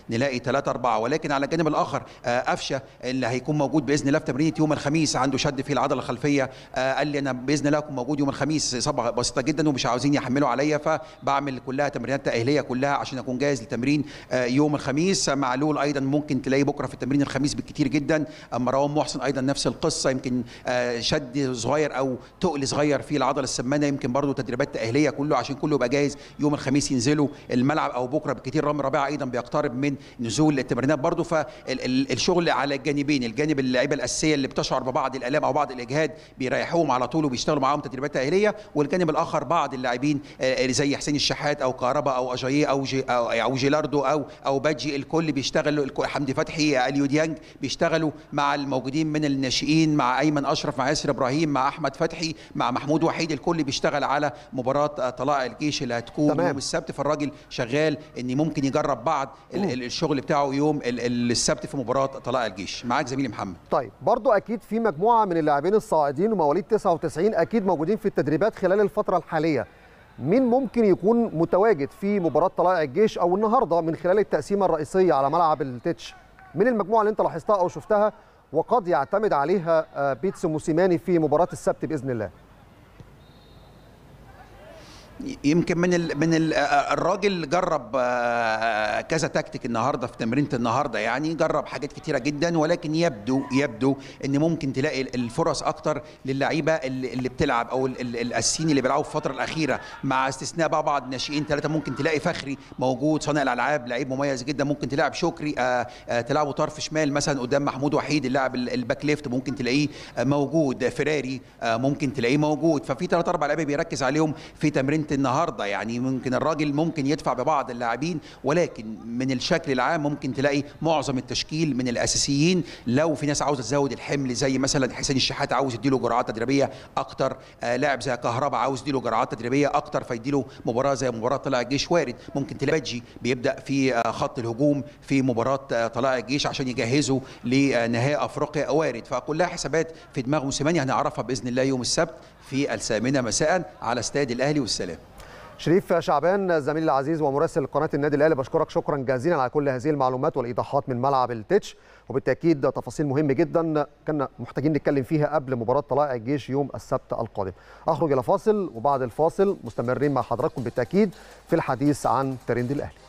نلاقي ثلاثة أربعة ولكن على الجانب الآخر قفشة اللي هيكون موجود بإذن الله في تمرينة يوم الخميس عنده شد في العضلة الخلفية قال لي أنا بإذن الله أكون موجود يوم الخميس إصابة بسيطة جدا ومش عاوزين يحملوا عليا فبعمل كلها تمرينات تأهيلية كلها عشان أكون جاهز للتمرين يوم الخميس معلول أيضا ممكن تلاقيه بكرة في التمرين الخميس بالكتير جدا مروان محسن أيضا نفس القصة يمكن شد صغير أو تقل صغير في العضلة السمانة يمكن برضه تدريبات تأهيلية كله عشان كله يبقى جاهز يوم الخميس ينزلوا الملعب او بكره بالكثير رامي ربيعه ايضا بيقترب من نزول التمرينات برضه فالشغل على الجانبين الجانب اللعيبه الاساسيه اللي بتشعر ببعض الالام او بعض الاجهاد بيريحوهم على طول وبيشتغلوا معاهم تدريبات تاهيليه والجانب الاخر بعض اللاعبين اللي زي حسين الشحات او كهربا او اجاييه او جي او, أو جيلاردو او او باجي الكل بيشتغلوا حمدي فتحي اليو ديانج بيشتغلوا مع الموجودين من الناشئين مع ايمن اشرف مع ياسر ابراهيم مع احمد فتحي مع محمود وحيد الكل بيشتغل على مباراه طلائع الجيش اللي هتكون تمام. يوم السبت فالراجل شغال ان ممكن يجرب بعض الشغل بتاعه يوم السبت في مباراه طلائع الجيش معاك زميلي محمد طيب برضو اكيد في مجموعه من اللاعبين الصاعدين ومواليد 99 اكيد موجودين في التدريبات خلال الفتره الحاليه مين ممكن يكون متواجد في مباراه طلائع الجيش او النهارده من خلال التقسيمه الرئيسيه على ملعب التتش من المجموعه اللي انت لاحظتها او شفتها وقد يعتمد عليها بيتسو موسيماني في مباراه السبت باذن الله يمكن من ال من ال الراجل جرب كذا تكتيك النهارده في تمرينه النهارده يعني جرب حاجات كتيره جدا ولكن يبدو يبدو ان ممكن تلاقي الفرص اكتر للعيبه اللي, اللي بتلعب او الاساسيين اللي بيلعبوا في الفتره الاخيره مع استثناء بقى بعض الناشئين ثلاثه ممكن تلاقي فخري موجود صانع الالعاب لعيب مميز جدا ممكن تلعب شكري تلعبه طرف شمال مثلا قدام محمود وحيد اللاعب الباك ليفت ممكن تلاقيه موجود فراري ممكن تلاقيه موجود ففي ثلاث اربع لعيبه بيركز عليهم في تمرينه النهارده يعني ممكن الراجل ممكن يدفع ببعض اللاعبين ولكن من الشكل العام ممكن تلاقي معظم التشكيل من الاساسيين لو في ناس عاوزه تزود الحمل زي مثلا حسين الشحات عاوز يديله جرعات تدريبيه اكتر آه لاعب زي كهربا عاوز يديله جرعات تدريبيه اكتر فيديله مباراه زي مباراه طلائع الجيش وارد ممكن تلاقي بجي بيبدا في آه خط الهجوم في مباراه آه طلائع الجيش عشان يجهزوا لنهائي افريقيا وارد فكلها حسابات في دماغ موسيماني هنعرفها باذن الله يوم السبت في الثامنه مساء على استاد الاهلي والسلام شريف شعبان زميلي العزيز ومراسل قناه النادي الاهلي بشكرك شكرا جزيلا على كل هذه المعلومات والايضاحات من ملعب التتش وبالتاكيد تفاصيل مهمه جدا كنا محتاجين نتكلم فيها قبل مباراه طلائع الجيش يوم السبت القادم اخرج الى فاصل وبعد الفاصل مستمرين مع حضراتكم بالتاكيد في الحديث عن ترند الاهلي